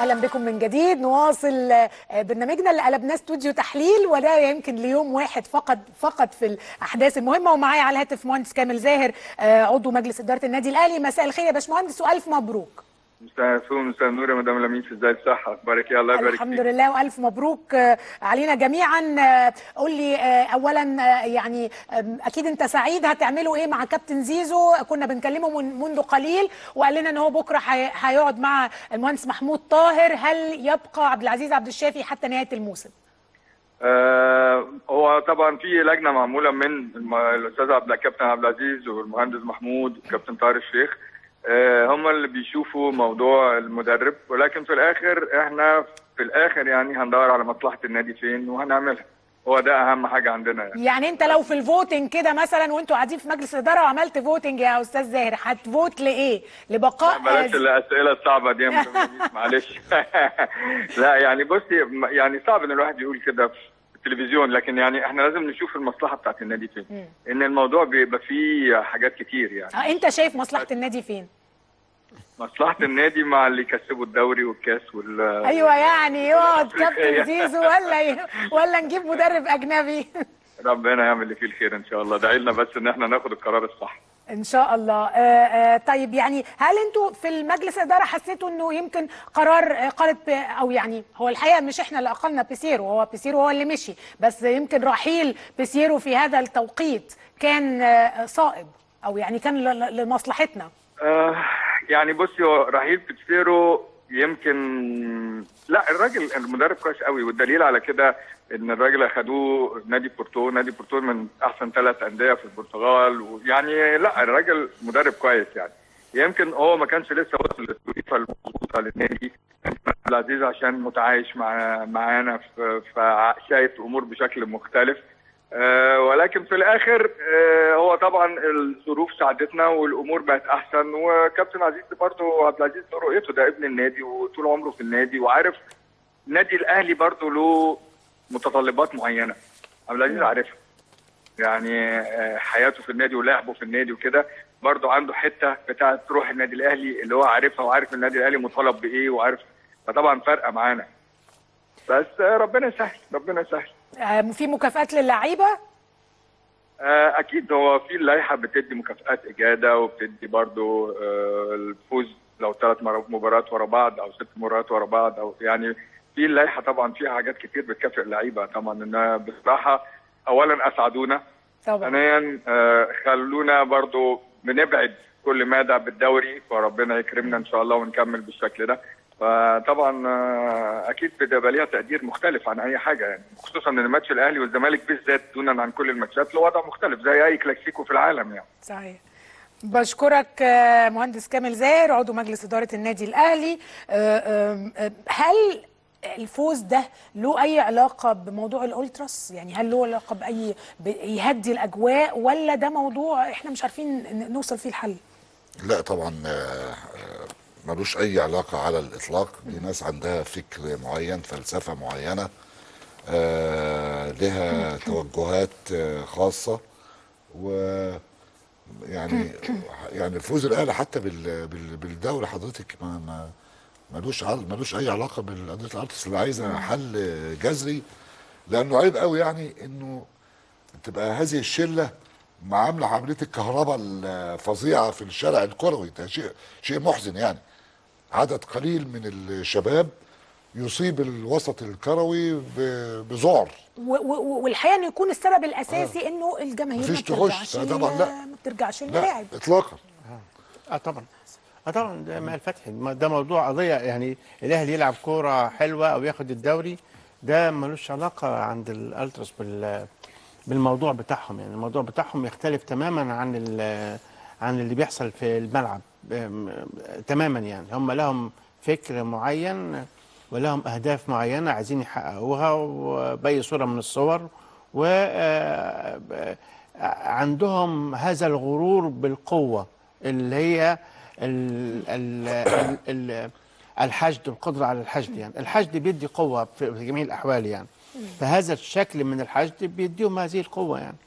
اهلا بكم من جديد نواصل آه، برنامجنا اللي قلبناه استوديو تحليل وده يمكن ليوم واحد فقط فقط في الاحداث المهمه ومعايا على الهاتف مهندس كامل زاهر آه، عضو مجلس اداره النادي الاهلي مساء الخير يا باشمهندس والف مبروك مساء الفل مساء النور يا مدام لميس ازاي الصحة اخبارك ايه الله يبارك الحمد فيك لله والف مبروك آه، علينا جميعا آه، قول لي آه، اولا آه، يعني آم، اكيد انت سعيد هتعملوا ايه مع كابتن زيزو كنا بنكلمه من منذ قليل وقال لنا ان هو بكره هي- هيقعد مع المهندس محمود طاهر هل يبقى عبد العزيز عبد الشافي حتى نهايه الموسم آه هو طبعا في لجنة معمولة من الم- الاستاذ عبد الكابتن عبد العزيز والمهندس محمود والكابتن طاهر الشيخ آه هم اللي بيشوفوا موضوع المدرب ولكن في الاخر احنا في الاخر يعني هندور على مصلحة النادي فين وهنعملها هو ده اهم حاجة عندنا يعني. يعني انت لو في الفوتنج كده مثلا وانتوا قاعدين في مجلس الاداره وعملت فوتنج يا استاذ زاهر هتفوت لايه لبقاء بلاش آه، الاسئله الصعبه دي يا مدام لميس، معلش لا يعني بصي م- يعني صعب ان الواحد يقول كده في التلفزيون لكن يعني احنا لازم نشوف المصلحه بتاعت النادي فين ان الموضوع بيبقى فيه حاجات كتير يعني آه، انت شايف مصلحه النادي فين مصلحه النادي مع اللي يكسبوا الدوري والكاس وال ايوه يعني يقعد الأفريقية. كابتن زيزو ولا ي... ولا نجيب مدرب اجنبي ربنا يعمل اللي فيه الخير ان شاء الله ادعي لنا بس ان احنا ناخد القرار الصح ان شاء الله آه آه طيب يعني هل انتوا في المجلس الاداره حسيتوا انه يمكن قرار آه، قالت ب- او يعني هو الحقيقه مش احنا اللي اقلنا بيسيرو هو بيسيرو هو اللي مشي بس يمكن رحيل بيسيرو في هذا التوقيت كان آه، صائب او يعني كان ل- ل- لمصلحتنا آه يعني بصي هو رحيل بيتسيرو يمكن لا الراجل المدرب كويس قوي والدليل على كده ان الراجل اخدوه نادي بورتو نادي بورتو من احسن ثلاث انديه في البرتغال ويعني لا الراجل مدرب كويس يعني يمكن هو ما كانش لسه وصل للتوليفه المظبوطه للنادي كان عبد العزيز عشان متعايش مع معانا ف- فشايف الامور بشكل مختلف آه، ولكن في الاخر آه، هو طبعا الظروف ساعدتنا والامور بقت احسن وكابتن عزيز برضه عبد العزيز له رؤيته ده ابن النادي وطول عمره في النادي وعارف النادي الاهلي برضه له متطلبات معينه عبد العزيز عارفها يعني آه، حياته في النادي ولعبه في النادي وكده برضه عنده حته بتاعه روح النادي الاهلي اللي هو عارفها وعارف النادي الاهلي مطالب بايه وعارف فطبعا فارقه معانا بس آه، ربنا يسهل ربنا يسهل آه، في مكافآت للعيبه آه، اكيد هو في اللائحه بتدي مكافآت اجاده وبتدي برضو آه، الفوز لو ثلاث مباريات ورا بعض او ست مباريات ورا بعض او يعني في اللائحه طبعا فيها حاجات كتير بتكافئ اللعيبه طبعا انها بصراحه اولا اسعدونا طبعا ثانيا آه، خلونا برضو بنبعد كل مدى بالدوري فربنا يكرمنا ان شاء الله ونكمل بالشكل ده فطبعا آه، اكيد بتبقى ليها تقدير مختلف عن اي حاجه يعني خصوصا ان ماتش الاهلي والزمالك بالذات دونا عن كل الماتشات له وضع مختلف زي اي كلاسيكو في العالم يعني صحيح بشكرك آه، مهندس كامل زاهر عضو مجلس إدارة النادي الأهلي آه، آم، آه، هل الفوز ده له أي علاقة بموضوع الأولتراس يعني هل له علاقة بأي يهدي الأجواء ولا ده موضوع إحنا مش عارفين ن- نوصل فيه الحل لا طبعا آه، آه، ملوش اي علاقه على الاطلاق دي ناس عندها فكر معين فلسفه معينه آه، لها توجهات آه، خاصه و يعني يعني فوز الاهلي حتى بال بال بالدوري حضرتك ما ما ملوش عل- ملوش اي علاقه بالقضيه الارتس اللي عايزه حل جذري لانه عيب قوي يعني انه تبقى هذه الشله مع عامله عمليه الكهرباء الفظيعه في الشارع الكروي ده شيء شيء محزن يعني عدد قليل من الشباب يصيب الوسط الكروي ب- بذعر و- و- والحقيقة إنه يكون السبب الأساسي إنه الجماهير ما مفيش تخش، بترجعش طبعاً لل- لا. ما بترجعش لا الملاعب اطلاقا اه طبعا اه طبعا ده مع الفتحي ما- ده موضوع قضيه يعني الاهلي يلعب كوره حلوه او ياخد الدوري ده ملوش علاقه عند الالتراس بال بالموضوع بتاعهم يعني الموضوع بتاعهم يختلف تماما عن ال- عن اللي بيحصل في الملعب أم، تماما يعني هم لهم فكر معين ولهم اهداف معينه عايزين يحققوها وباي صوره من الصور و آه، آه، عندهم هذا الغرور بالقوه اللي هي ال ال ال ال الحشد القدره على الحشد يعني الحشد بيدي قوه في في جميع الاحوال يعني فهذا الشكل من الحشد بيديهم هذه القوه يعني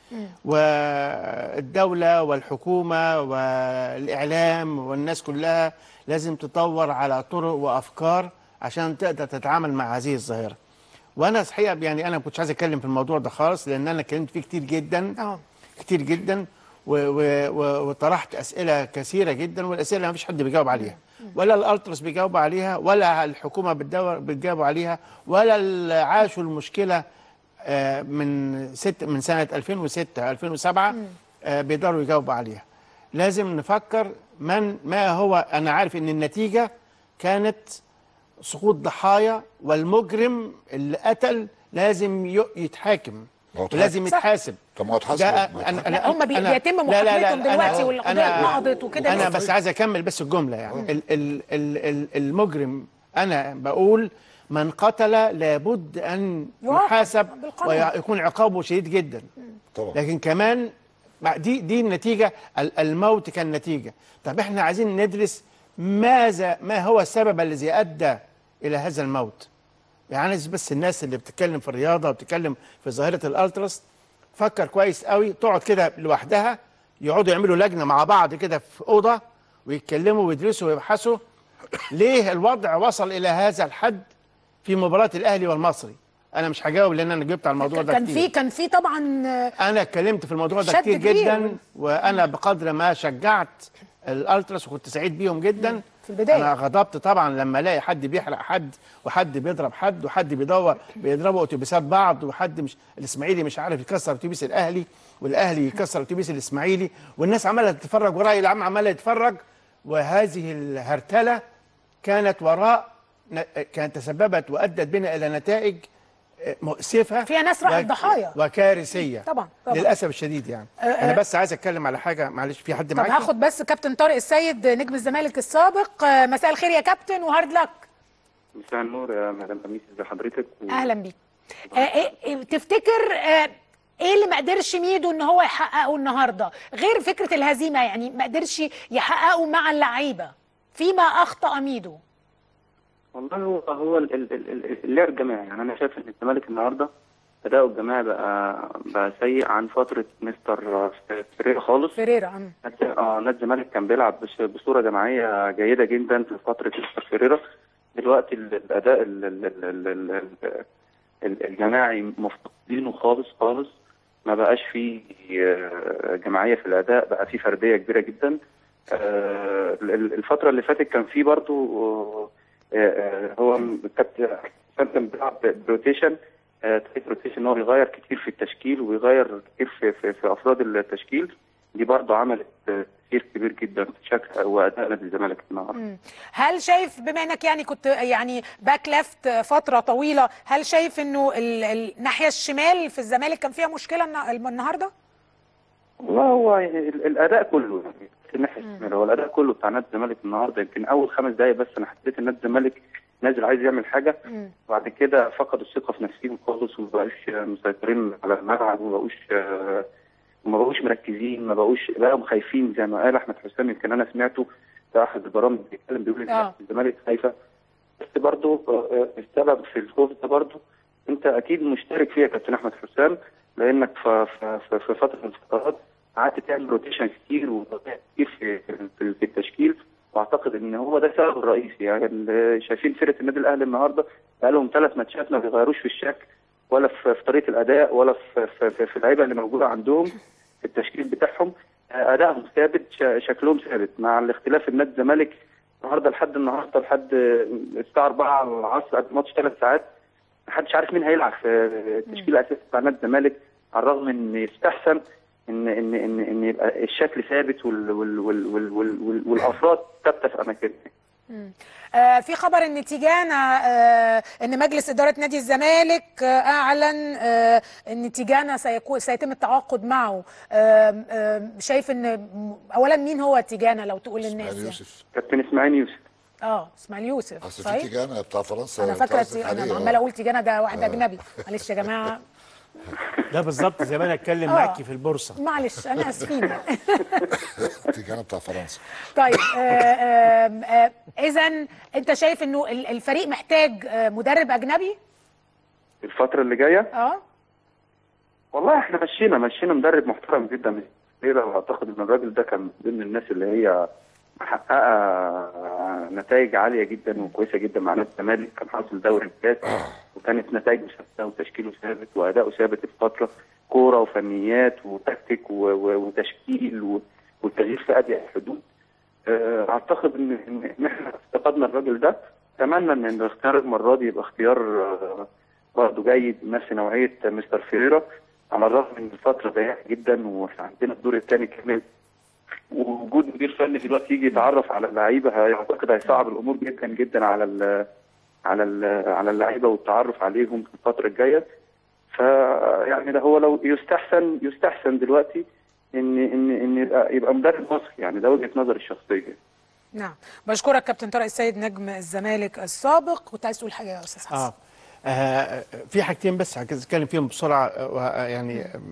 والدوله والحكومه والاعلام والناس كلها لازم تدور على طرق وافكار عشان تقدر تتعامل مع هذه الظاهره وانا الحقيقه يعني انا ما كنتش عايز اتكلم في الموضوع ده خالص لان انا اتكلمت فيه كتير جدا اه كتير جدا و و و وطرحت اسئله كثيره جدا والاسئله ما فيش حد بيجاوب عليها ولا الالترس بيجاوب عليها ولا الحكومه بتدور بتجاوب عليها ولا اللي عاشوا المشكله آه، من ست من سنه 2006 2007 آه، بيقدروا يجاوبوا عليها لازم نفكر من ما هو انا عارف ان النتيجه كانت سقوط ضحايا والمجرم اللي قتل لازم ي- يتحاكم هو اتحاكم. ولازم صح. يتحاسب طب ما هو اتحاسب ده ما أنا- اتحاسب. أنا- لا، هم بي- أنا- بيتم لا، لا، لا، محاكمتهم أنا- دلوقتي والقضية أنا- اتنقضت وكده انا بس. بس عايز اكمل بس الجمله يعني ال ال ال ال المجرم انا بقول من قتل لابد ان يعاقب يحاسب بالقانون. ويكون عقابه شديد جدا طبعا لكن كمان مع- دي دي النتيجه ال- الموت كان نتيجه طب احنا عايزين ندرس ماذا ما هو السبب الذي ادى الى هذا الموت يعني عايز بس الناس اللي بتتكلم في الرياضه وبتتكلم في ظاهره الالتراس فكر كويس قوي تقعد كده لوحدها يقعدوا يعملوا لجنه مع بعض كده في اوضه ويتكلموا ويدرسوا ويبحثوا ليه الوضع وصل الى هذا الحد في مباراه الاهلي والمصري انا مش هجاوب لان انا جبت على الموضوع ده كان كتير في كان في طبعا آه، انا اتكلمت في الموضوع ده شد كتير كبير. جدا وانا بقدر ما شجعت الالتراس وكنت سعيد بيهم جدا في البداية. انا غضبت طبعا لما الاقي حد بيحرق حد وحد بيضرب حد وحد بيدور بيضربوا اتوبيسات بعض وحد مش الاسماعيلي مش عارف يكسر اتوبيس الاهلي والاهلي يكسر اتوبيس الاسماعيلي والناس عماله تتفرج وراي العام عماله يتفرج وهذه الهرتله كانت وراء ن- كانت تسببت وادت بنا الى نتائج مؤسفه فيها ناس راحت وك- ضحايا. وكارثيه طبعا، طبعا. للاسف الشديد يعني انا بس عايز اتكلم على حاجه معلش في حد طب معاكي هاخد بس كابتن طارق السيد نجم الزمالك السابق آه، مساء الخير يا كابتن وهارد لك مساء النور يا مدام قميص ازي حضرتك و... اهلا بيك آه، إيه إيه تفتكر آه، ايه اللي ما قدرش ميدو ان هو يحققه النهارده غير فكره الهزيمه يعني ما قدرش يحققه مع اللعيبه فيما اخطا ميدو والله هو هو ال- ال- ال- اللعب الجماعي يعني انا شايف ان الزمالك النهارده اداؤه الجماعي بقى بقى سيء عن فتره مستر فريرا خالص فيريرا أم. نادي- اه نادي الزمالك كان بيلعب بش- بصوره جماعيه جيده جدا في فتره مستر فريرا دلوقتي ال- الاداء ال- ال- ال- ال- ال- ال- ال- الجماعي مفتقدينه خالص خالص ما بقاش فيه آه، جماعيه في الاداء بقى فيه فرديه كبيره جدا آه، ال- الفتره اللي فاتت كان فيه برضو آه، آه، هو كابتن كان بيلعب بروتيشن تايت روتيشن ان هو بيغير كتير في التشكيل وبيغير كتير في, في, في افراد التشكيل دي برضه عملت آه، تاثير كبير جدا في شكل واداء نادي الزمالك النهارده هل شايف بما انك يعني كنت يعني باك ليفت فتره طويله هل شايف انه ال- الناحيه الشمال في الزمالك كان فيها مشكله النا- النهارده والله هو ال- الاداء كله يعني في الناحيه الشمال هو الاداء كله بتاع نادي الزمالك النهارده يمكن اول خمس دقائق بس انا حسيت ان نادي الزمالك نازل عايز يعمل حاجه وبعد كده فقدوا الثقه في نفسهم خالص وما بقوش مسيطرين على الملعب وما بقوش آه، وما بقوش مركزين ما بقوش بقوا خايفين زي ما قال احمد حسام يمكن انا سمعته في احد البرامج بيتكلم بيقول ان آه. الزمالك خايفه بس برضه آه، السبب في الخوف ده برضه انت اكيد مشترك فيها يا كابتن احمد حسام لانك في, في, في, في فتره من الفترات قعدت تعمل روتيشن كتير وتغيير كتير في, في, في التشكيل واعتقد ان هو ده السبب الرئيسي يعني اللي شايفين فرقه النادي الاهلي النهارده بقالهم ثلاث ماتشات ما بيغيروش في الشكل ولا في, في طريقه الاداء ولا في, في, في, في اللعيبه اللي موجوده عندهم في التشكيل بتاعهم آه، ادائهم ثابت ش- شكلهم ثابت مع الاختلاف النادي الزمالك النهارده لحد النهارده لحد الساعه 4 العصر قبل الماتش ثلاث ساعات محدش عارف مين هيلعب في التشكيل الاساسي بتاع نادي الزمالك على الرغم ان يستحسن ان ان ان ان يبقى الشكل ثابت وال وال وال وال وال وال والافراد ثابته في اماكنها آه، في خبر ان تيجانا آه، ان مجلس اداره نادي الزمالك آه، اعلن آه، ان تيجانا سيكون سيتم التعاقد معه آم، آم، شايف ان م- اولا مين هو تيجانا لو تقول للناس اسماعيل يعني. يوسف كابتن اسماعيل يوسف اه اسماعيل يوسف اصل في صحيح تيجانا بتاع فرنسا انا أنت فاكره قصدك تي- عليه، انا آه. عماله اقول تيجانا ده واحد اجنبي معلش يا جماعه ده بالظبط زي ما انا اتكلم آه. معاكي في البورصه معلش انا اسفين تيجانا بتاع فرنسا طيب اذا انت شايف انه ال- الفريق محتاج آه، مدرب اجنبي الفتره اللي جايه اه والله احنا مشينا مشينا مدرب محترم جدا من ليلة واعتقد ان الراجل ده كان من ضمن الناس اللي هي محققه نتائج عاليه جدا وكويسه جدا مع نادي الزمالك كان حاصل دوري الكاس وكانت نتائجه ثابته وتشكيله ثابت واداؤه ثابت الفتره كوره وفنيات وتكتيك و- و- وتشكيل و- والتغيير في اضيق الحدود آه، اعتقد ان ان إن احنا افتقدنا الراجل ده اتمنى ان الاختيار المره دي يبقى اختيار آه، برضه جيد نفس نوعيه مستر فيريرا على الرغم ان الفتره ضيقه جدا واحنا عندنا الدور الثاني كمان ووجود مدير فني دلوقتي يجي يتعرف على اللعيبه اعتقد هيصعب الامور جدا جدا على ال على ال على اللعيبه والتعرف عليهم في الفتره الجايه فيعني ده هو لو يستحسن يستحسن دلوقتي ان ان ان يبقى يبقى مدرب مصري يعني ده وجهه نظري الشخصيه نعم بشكرك كابتن طارق السيد نجم الزمالك السابق كنت عايز تقول حاجه يا استاذ حسن آه. آه في حاجتين بس عايز اتكلم فيهم بسرعه آه، آه، يعني آه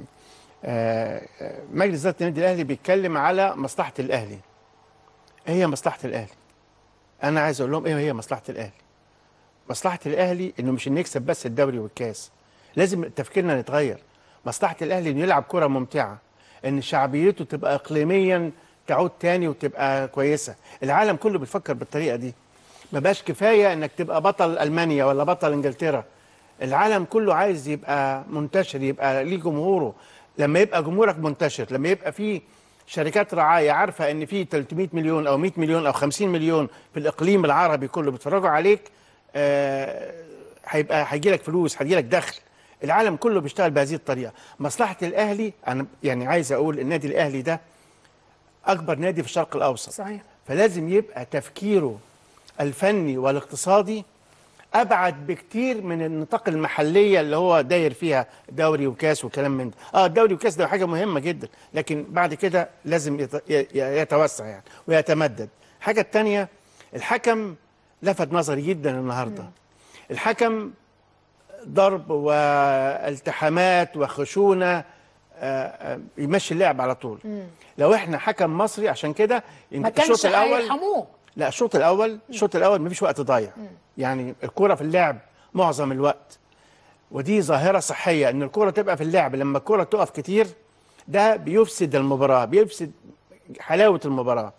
آه، مجلس اداره النادي الاهلي بيتكلم على مصلحه الاهلي ايه هي مصلحه الاهلي انا عايز اقول لهم ايه هي مصلحه الاهلي مصلحه الاهلي انه مش انه يكسب بس الدوري والكاس لازم تفكيرنا نتغير مصلحه الاهلي انه يلعب كره ممتعه ان شعبيته تبقى اقليميا تعود تاني وتبقى كويسه العالم كله بيفكر بالطريقه دي ما بقاش كفايه انك تبقى بطل المانيا ولا بطل انجلترا العالم كله عايز يبقى منتشر يبقى ليه جمهوره لما يبقى جمهورك منتشر لما يبقى في شركات رعايه عارفه ان في 300 مليون او 100 مليون او 50 مليون في الاقليم العربي كله بيتفرجوا عليك آه، هيبقى هيجي لك فلوس هيجي لك دخل العالم كله بيشتغل بهذه الطريقه مصلحه الاهلي انا يعني عايز اقول النادي الاهلي ده اكبر نادي في الشرق الاوسط صحيح فلازم يبقى تفكيره الفني والاقتصادي ابعد بكتير من النطاق المحليه اللي هو داير فيها دوري وكاس وكلام من ده اه الدوري وكاس ده حاجه مهمه جدا لكن بعد كده لازم يت- ي- ي- يتوسع يعني ويتمدد الحاجه الثانيه الحكم لفت نظري جدا النهارده الحكم ضرب والتحامات وخشونه آه، آه، يمشي اللعب على طول لو احنا حكم مصري عشان كده ما الشوط كانش الاول هيرحموه لا الشوط الاول الشوط الاول مفيش وقت ضايع يعني الكوره في اللعب معظم الوقت ودي ظاهره صحيه ان الكوره تبقى في اللعب لما الكوره تقف كتير ده بيفسد المباراه بيفسد حلاوه المباراه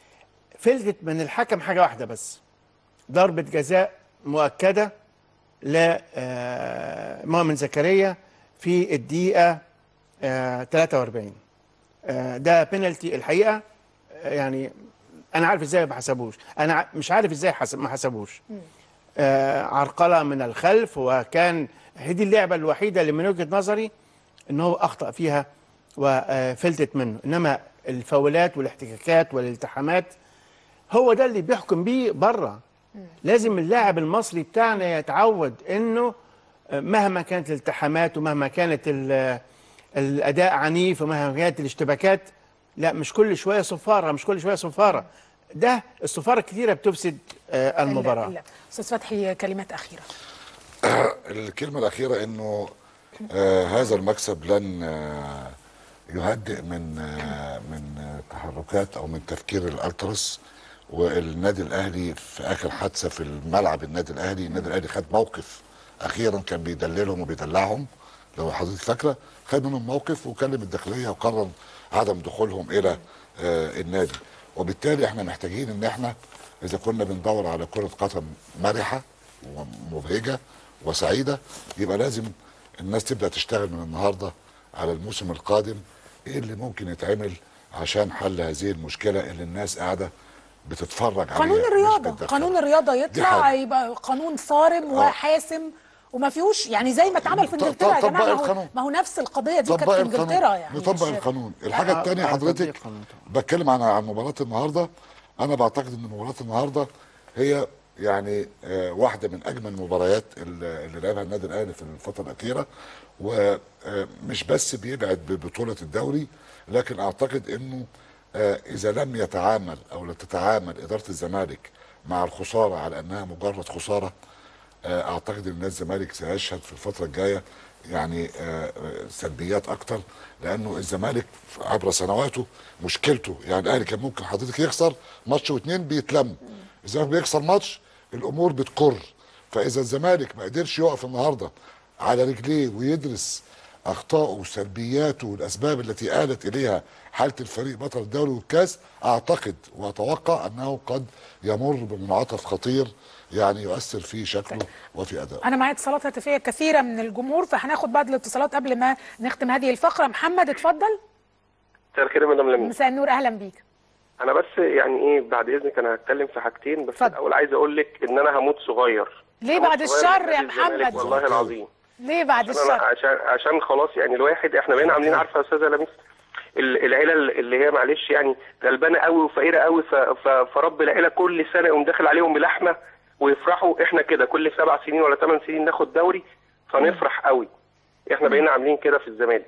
فلتت من الحكم حاجه واحده بس ضربه جزاء مؤكده لمؤمن زكريا في الدقيقه آه، 43 آه، ده بينالتي الحقيقه آه، يعني انا عارف ازاي ما حسبوش انا ع- مش عارف ازاي حسب ما حسبوش آه عرقله من الخلف وكان هي دي اللعبه الوحيده اللي من وجهه نظري ان هو اخطا فيها وفلتت منه انما الفاولات والاحتكاكات والالتحامات هو ده اللي بيحكم بيه بره لازم اللاعب المصري بتاعنا يتعود انه مهما كانت الالتحامات ومهما كانت ال- الاداء عنيف ومهما كانت الاشتباكات لا مش كل شويه صفاره مش كل شويه صفاره ده الصفاره الكتيره بتفسد آه، المباراه لا، لا. استاذ فتحي كلمات اخيره الكلمة الأخيرة إنه آه هذا المكسب لن آه يهدئ من آه من آه تحركات أو من تفكير الألتراس والنادي الأهلي في آخر حادثة في الملعب النادي الأهلي النادي الأهلي خد موقف أخيرا كان بيدللهم وبيدلعهم لو حضرتك فاكرة خد منهم موقف وكلم الداخلية وقرر عدم دخولهم إلى آه النادي وبالتالي احنا محتاجين ان احنا اذا كنا بندور على كرة قدم مرحة ومبهجة وسعيدة يبقى لازم الناس تبدأ تشتغل من النهاردة على الموسم القادم ايه اللي ممكن يتعمل عشان حل هذه المشكلة اللي الناس قاعدة بتتفرج عليها قانون مش الرياضه بتدخل. قانون الرياضه يطلع حاجة. يبقى قانون صارم وحاسم وما فيهوش يعني زي ما اتعمل في ط- انجلترا يا طبقي جماعه ما هو, القانون. ما هو نفس القضيه دي كانت طبق في القانون انجلترا يعني نطبق مش- القانون الحاجة آه، الثانية آه، حضرتك تطبيق القانون طبعا. بتكلم عن عن مباراة النهاردة أنا بعتقد إن مباراة النهاردة هي يعني آه، واحدة من أجمل المباريات اللي اللي لعبها النادي الأهلي في الفترة الأخيرة ومش بس بيبعد ببطولة الدوري لكن أعتقد إنه آه، إذا لم يتعامل أو لا تتعامل إدارة الزمالك مع الخسارة على أنها مجرد خسارة آه، اعتقد ان نادي الزمالك سيشهد في الفتره الجايه يعني آه، آه، سلبيات اكتر لانه الزمالك عبر سنواته مشكلته يعني الاهلي كان ممكن حضرتك يخسر ماتش واثنين بيتلم الزمالك بيخسر ماتش الامور بتكر فاذا الزمالك ما قدرش يقف النهارده على رجليه ويدرس اخطائه وسلبياته والاسباب التي ادت اليها حاله الفريق بطل الدوري والكاس اعتقد واتوقع انه قد يمر بمنعطف خطير يعني يؤثر في شكله وفي ادائه انا معايا اتصالات هاتفيه كثيره من الجمهور فهناخد بعض الاتصالات قبل ما نختم هذه الفقره محمد اتفضل مساء الخير يا مدام لميس مساء النور اهلا بيك انا بس يعني ايه بعد اذنك انا هتكلم في حاجتين بس اتفضل. الاول عايز اقول لك ان انا هموت صغير ليه هموت بعد صغير الشر يا من نادي الزمالك محمد والله العظيم ليه بعد عشان, أنا الشر عشان عشان خلاص يعني الواحد احنا بقينا عاملين عارفه يا استاذه لميس ال- العيله اللي هي معلش يعني غلبانه قوي وفقيره قوي ف- ف- فرب العيله كل سنه يقوم داخل عليهم بلحمه ويفرحوا احنا كده كل سبع سنين ولا ثمان سنين ناخد دوري فنفرح قوي احنا بقينا عاملين كده في الزمالك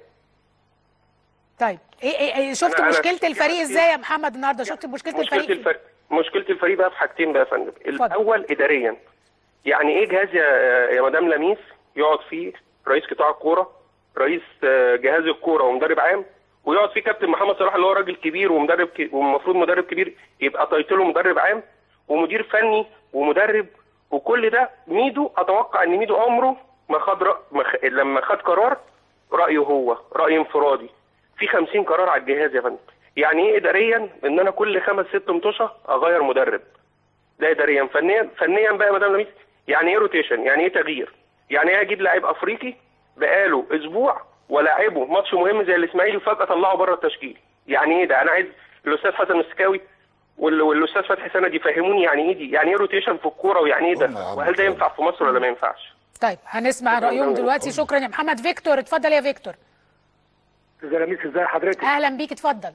طيب ايه ايه, إيه شفت أنا- أنا- مشكله الفريق يعني- ازاي يا محمد النهارده شفت مشكله مشكله الفريق فين؟ الفريق مشكله الفريق بقى في حاجتين بقى يا فندم اتفضل. الاول اداريا يعني ايه جهاز يا يا مدام لميس يقعد فيه رئيس قطاع الكوره رئيس آه، جهاز الكوره ومدرب عام ويقعد فيه كابتن محمد صلاح اللي هو راجل كبير ومدرب ك... والمفروض مدرب كبير يبقى تايتله مدرب عام ومدير فني ومدرب وكل ده ميدو اتوقع ان ميدو عمره ما خد رأ... ما خ... لما خد قرار رايه هو راي انفرادي في 50 قرار على الجهاز يا فندم يعني ايه اداريا ان انا كل خمس ست متوشه اغير مدرب ده اداريا فنيا فنيا بقى يا مدام لميس يعني ايه روتيشن يعني ايه تغيير يعني ايه اجيب لاعب افريقي بقاله اسبوع ولاعبه ماتش مهم زي الاسماعيلي وفجاه طلعه بره التشكيل يعني ايه ده انا عايز الاستاذ حسن السكاوي وال- والاستاذ فتحي سند يفهموني يعني ايه دي يعني ايه روتيشن في الكوره ويعني ايه قلنا يا ده عم وهل ده كده. ينفع في مصر ولا ما ينفعش طيب هنسمع رايهم دلوقتي شكرا يا محمد فيكتور اتفضل يا فيكتور استاذ لميس ازي حضرتك؟ اهلا بيك اتفضل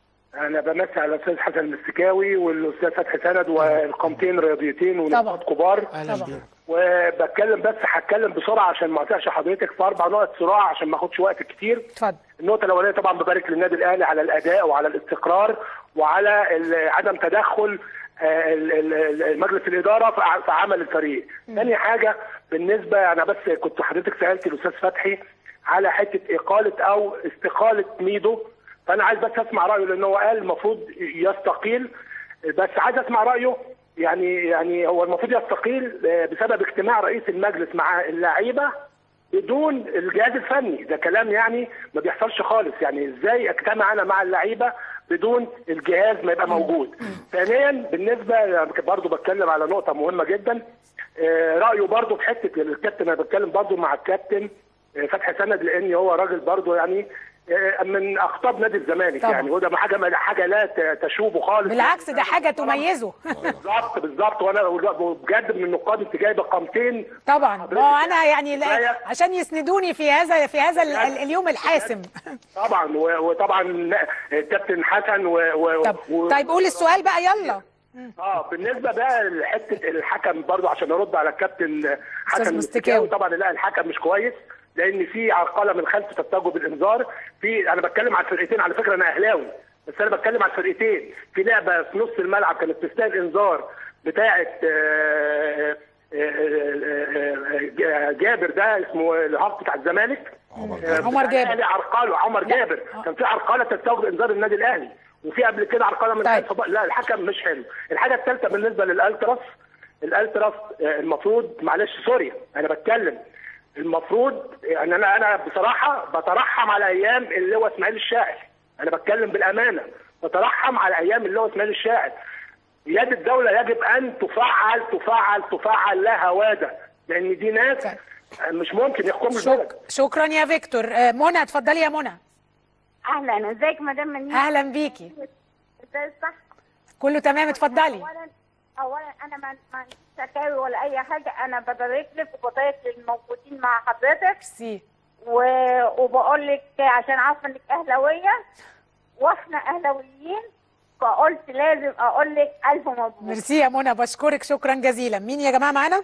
انا بمسي على الاستاذ حسن المستكاوي والاستاذ فتحي سند والقامتين رياضيتين طبعا. ونقاط كبار اهلا طبعا. بيك وبتكلم بس هتكلم بسرعه عشان ما اقطعش حضرتك في اربع نقط صراع عشان ما اخدش وقت كتير اتفضل النقطة الأولانية طبعا ببارك للنادي الأهلي على الأداء وعلى الاستقرار وعلى ال- عدم تدخل آه، ال- ال- ال- مجلس الإدارة في ع- في عمل الفريق. ثاني حاجة بالنسبة أنا بس كنت حضرتك سألت الأستاذ فتحي على حتة إقالة أو استقالة ميدو فأنا عايز بس أسمع رأيه لأن هو قال المفروض يستقيل بس عايز أسمع رأيه يعني يعني هو المفروض يستقيل آه، بسبب اجتماع رئيس المجلس مع اللعيبة بدون الجهاز الفني ده كلام يعني ما بيحصلش خالص يعني ازاي اجتمع انا مع اللعيبه بدون الجهاز ما يبقى موجود ثانيا بالنسبه برضو بتكلم على نقطه مهمه جدا آه، رايه برضو في حته الكابتن انا بتكلم برضو مع الكابتن آه، فتحي سند لان هو راجل برضو يعني آه، من اخطاب نادي الزمالك طبعا. يعني وده حاجه حاجه لا ت- تشوبه خالص بالعكس ده حاجه تميزه بالظبط بالظبط وانا بجد من النقاد انت جايبه قامتين طبعا ما هو انا يعني لا كفاية. عشان يسندوني في هذا في هذا ال- ال- اليوم الحاسم طبعا و- وطبعا كابتن حسن و, و طب و طيب قول السؤال بقى يلا اه بالنسبه بقى لحته الحكم برضو عشان ارد على الكابتن حسن مستكاوي. مستكاوي طبعا لا الحكم مش كويس لان في عرقله من خلف تتجه بالانذار في انا بتكلم على الفرقتين على فكره انا اهلاوي بس انا بتكلم على الفرقتين في لعبه في نص الملعب كانت تستاهل انذار بتاعه آه، آه، آه، آه، جابر ده اسمه الهاف بتاع الزمالك عمر آه، عمر بتاع جابر. الأهلي عرقله عمر جابر كان في عرقله تستوجب انذار النادي الاهلي وفي قبل كده عرقله من طيب. خلف لا الحكم مش حلو الحاجه الثالثه بالنسبه للالتراس الالتراس آه، المفروض معلش سوري انا بتكلم المفروض يعني انا انا بصراحه بترحم على ايام اللي هو اسماعيل الشاعر انا بتكلم بالامانه بترحم على ايام اللي هو اسماعيل الشاعر يد الدوله يجب ان تفعل تفعل تفعل لها واده لان دي ناس طيب. مش ممكن يحكموا البلد شك... شكرا يا فيكتور آه، منى اتفضلي يا منى اهلا ازيك مدام منير اهلا بيكي ازاي صح كله تمام اتفضلي اولا اولا انا ما ما عنديش شكاوي ولا اي حاجه انا ببارك لك وببارك للموجودين مع حضرتك ميرسي و... وبقول لك عشان عارفه انك اهلاويه واحنا اهلاويين فقلت لازم اقول لك الف مبروك ميرسي يا منى بشكرك شكرا جزيلا مين يا جماعه معانا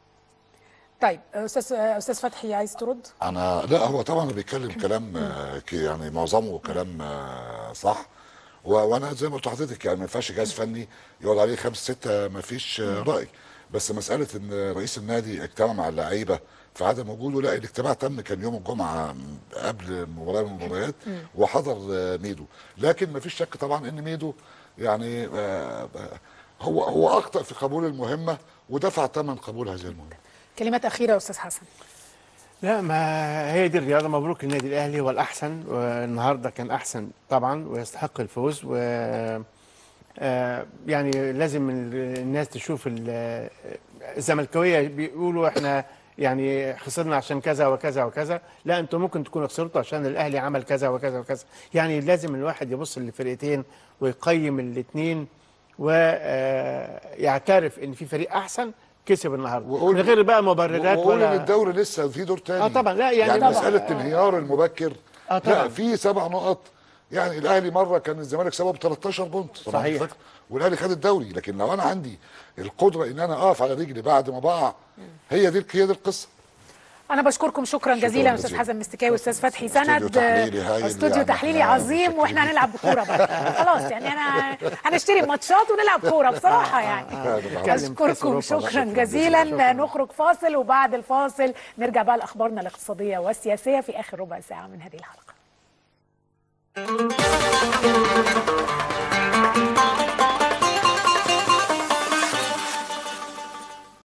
طيب استاذ استاذ فتحي عايز ترد انا لا هو طبعا بيتكلم كلام آه، ك- يعني معظمه كلام آه، صح و- وانا زي ما قلت لحضرتك يعني ما ينفعش جهاز فني يقعد عليه خمسه سته ما فيش آه، راي بس مساله ان رئيس النادي اجتمع مع اللعيبه في عدم وجوده لا الاجتماع تم كان يوم الجمعه قبل مباراه من المباريات وحضر آه، ميدو لكن ما فيش شك طبعا ان ميدو يعني آه، آه، هو هو اخطا في قبول المهمه ودفع ثمن قبول هذه المهمه كلمات اخيره يا استاذ حسن لا ما هي دي الرياضه مبروك النادي الاهلي هو الاحسن والنهارده كان احسن طبعا ويستحق الفوز و آه، يعني لازم ال- الناس تشوف ال- الزملكاويه بيقولوا احنا يعني خسرنا عشان كذا وكذا وكذا لا انتم ممكن تكونوا خسرتوا عشان الاهلي عمل كذا وكذا وكذا يعني لازم الواحد يبص للفرقتين ويقيم الاثنين ويعترف ان في فريق احسن كسب النهارده وقول- من غير بقى مبررات وقول ان ولا الدوري لسه في دور تاني آه طبعا، لا يعني يعني طبعا. مساله الانهيار المبكر آه طبعا. لا في سبع نقط يعني الاهلي مره كان الزمالك سبب 13 بونت طبعاً صحيح. فاكر؟ والاهلي خد الدوري لكن لو انا عندي القدره ان انا اقف على رجلي بعد ما بقع هي دي هي دي القصه انا بشكركم شكرا شكراً جزيلا استاذ جزيلا. حسن مستكاوي استاذ فتحي استوديو سند تحليلي هايل استوديو يعني تحليلي إحنا عظيم متشكرين. واحنا هنلعب كوره بقى خلاص يعني انا هنشتري ماتشات ونلعب كوره بصراحه يعني نتكلم كأس اشكركم أوروبا. شكرا شكراً جزيلا جزيلاً. نخرج فاصل وبعد الفاصل نرجع بقى لاخبارنا الاقتصاديه والسياسيه في اخر ربع ساعه من هذه الحلقه